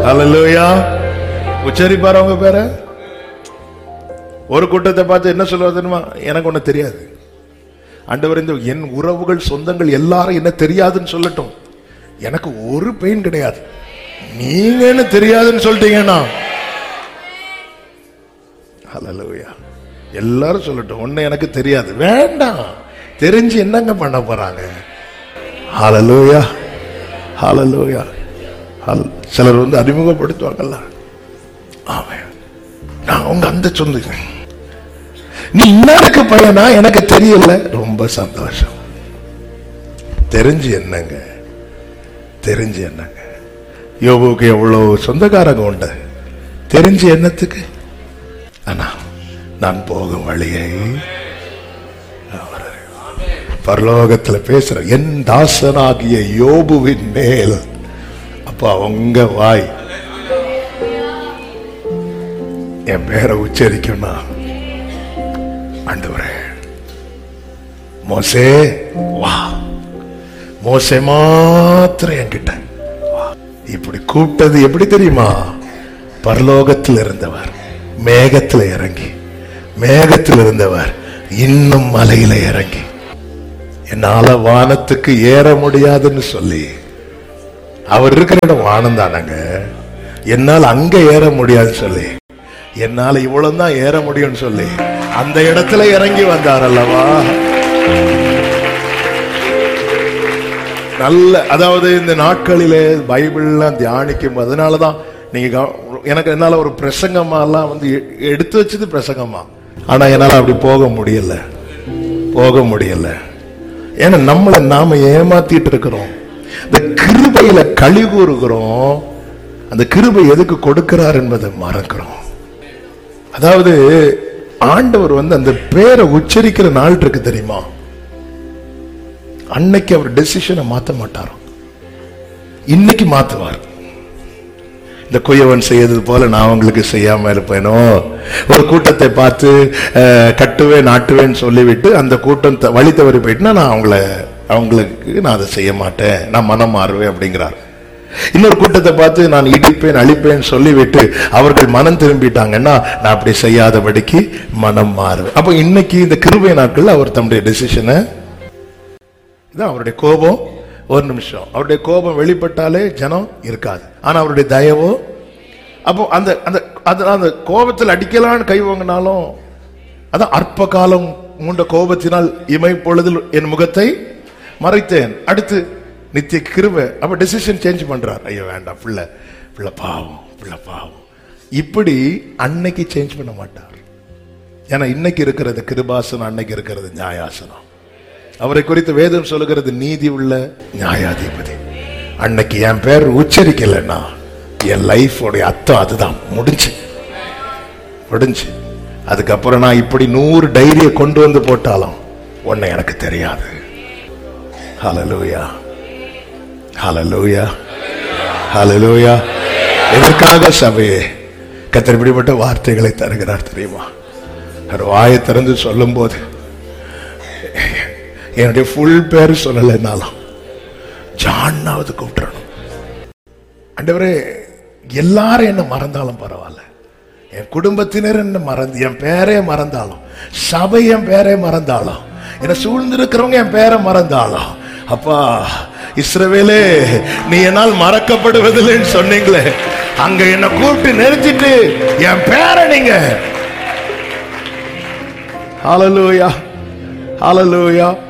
ஹalleluya உச்சரிப்பார் அவங்க பேர ஒரு கூட்டத்தை பார்த்து என்ன சொல்லுவார் தெரியுமா எனக்கு ஒண்ணு தெரியாது ஆண்டவர் இந்த என் உறவுகள் சொந்தங்கள் எல்லாரும் என்ன தெரியாதுன்னு சொல்லட்டும் எனக்கு ஒரு பெயின் கிடையாது நீங்க என்ன தெரியாதுன்னு சொல்லிட்டீங்கன்னா ஹalleluya எல்லாரும் சொல்லட்டும் ஒண்ணு எனக்கு தெரியாது வேண்டாம் தெரிஞ்சு என்னங்க பண்ண போறாங்க ஹalleluya ஹalleluya ஹல்- சிலர் வந்து அறிமுகப்படுத்துவாங்கல்ல ஆமென் நான் உங்க அந்த சொந்தங்க நீ இன்னாருக்கு பையனா எனக்கு தெரியல ரொம்ப சந்தோஷம் தெரிஞ்சு என்னங்க தெரிஞ்சு என்னங்க யோபுக்கு எவ்வளவு சொந்தக்காரங்க உண்டு தெரிஞ்சு என்னத்துக்கு ஆனா நான் போகும் வழியை அவர் அறிவார். பரலோகத்துல பேசுற என் தாசனாகிய யோபுவின் மேல் அப்ப அவங்க வாய் என் பேரை உச்சரிக்கும்னா ஆண்டவரே மோசே வா மோசே மாத்திரம் என்கிட்ட வா. இப்படி கூப்பிட்டது எப்படி தெரியுமா பரலோகத்தில் இருந்தவர் மேகத்தில் இறங்கி மேகத்தில் இருந்தவர் இன்னும் மலையில இறங்கி என்னால வானத்துக்கு ஏற முடியாதுன்னு சொல்லி அவர் இருக்கிற இடம் வானம் தானங்க என்னால் அங்க ஏற முடியாதுன்னு சொல்லி என்னால இவ்வளவு தான் ஏற முடியும்னு சொல்லி அந்த இடத்துல இறங்கி வந்தார் அல்லவா நல்ல அதாவது இந்த நாட்களிலே பைபிள்லாம் தியானிக்கும் அதனாலதான் நீங்க கவ- எனக்கு என்னால ஒரு பிரசங்கமா எல்லாம் வந்து எ- எடுத்து வச்சது பிரசங்கமா ஆனா என்னால அப்படி போக முடியல போக முடியல ஏன்னா நம்மளை நாம ஏமாத்திட்டு இருக்கிறோம் இந்த கிருபையில கழி கூறுகிறோம் அந்த கிருபை எதுக்கு கொடுக்கிறார் என்பதை மறக்கிறோம் அதாவது ஆண்டவர் வந்து அந்த பேரை உச்சரிக்கிற நாள் இருக்கு தெரியுமா அன்னைக்கு அவர் டெசிஷனை மாத்த மாட்டாராம் இன்னைக்கு மாத்துவார் இந்த குயவன் செய்யறது போல நான் உங்களுக்கு செய்யாம இருப்பேனோ ஒரு கூட்டத்தை பார்த்து அஹ், கட்டுவேன் நாட்டுவேன்னு சொல்லிவிட்டு அந்த கூட்டம் த- வழி தவறி போயிட்டுனா நான் அவங்கள அவங்களுக்கு நான் அதை செய்ய மாட்டேன் நான் மனம் மாறுவேன் அப்படிங்கிறார் இன்னொரு கூட்டத்தை பார்த்து நான் இடிப்பேன் அழிப்பேன் சொல்லிவிட்டு அவர்கள் மனம் திரும்பிட்டாங்கன்னா நான் அப்படி செய்யாதபடிக்கு மனம் மாறுவேன் அப்போ இன்னைக்கு இந்த கிருபை நாட்கள் அவர் தம்முடைய டெசிஷனை இதான் அவருடைய கோபம் ஒரு நிமிஷம் அவருடைய கோபம் வெளிப்பட்டாலே ஜனம் இருக்காது ஆனா அவருடைய தயவோ அப்போ அந்த அந்த அது அந்த கோபத்தில் அடிக்கலான்னு கை வாங்கினாலும் அதான் அற்ப காலம் மூண்ட கோபத்தினால் இமை பொழுதில் என் முகத்தை மறைத்தேன் அடுத்து நித்திய கிருபை அப்ப டெசிஷன் சேஞ்ச் பண்றார் ஐயோ வேண்டாம் பிள்ளை பிள்ளை பாவம் பிள்ளை பாவம் இப்படி அன்னைக்கு சேஞ்ச் பண்ண மாட்டார் ஏன்னா இன்னைக்கு இருக்கிறது கிருபாசனம் அன்னைக்கு இருக்கிறது நியாயாசனம் அவரை குறித்து வேதம் சொல்லுகிறது நீதி உள்ள நியாயாதிபதி அன்னைக்கு என் பேர் உச்சரிக்கலைன்னா என் லைஃபோடைய அர்த்தம் அதுதான் முடிஞ்சு முடிஞ்சு அதுக்கப்புறம் நான் இப்படி நூறு டைரியை கொண்டு வந்து போட்டாலும் ஒன்னு எனக்கு தெரியாது ஹalleluya ஹalleluya ஹalleluya எதற்காக சபையே கத்தர் இப்படிப்பட்ட வார்த்தைகளை தருகிறார் தெரியுமா அவர் வாயை திறந்து சொல்லும்போது என்னுடைய ஃபுல் பேர் சொல்லலைன்னாலும் ஜான்னாவது கூப்பிட்டுறணும் ஆண்டவரே எல்லாரும் என்ன மறந்தாலும் பரவாயில்ல என் குடும்பத்தினர் என்ன மறந்து என் பேரே மறந்தாலும் சபை என் பேரே மறந்தாலும் என்னை சூழ்ந்திருக்கிறவங்க என் பேரை மறந்தாலும் அப்பா இஸ்ரவேலே நீ என்னால் மறக்கப்படுவதில்லைன்னு சொன்னீங்களே அங்க என்ன கூப்பிட்டு நிறுத்திட்டு என் பேரை நீங்க ஹalleluya ஹalleluya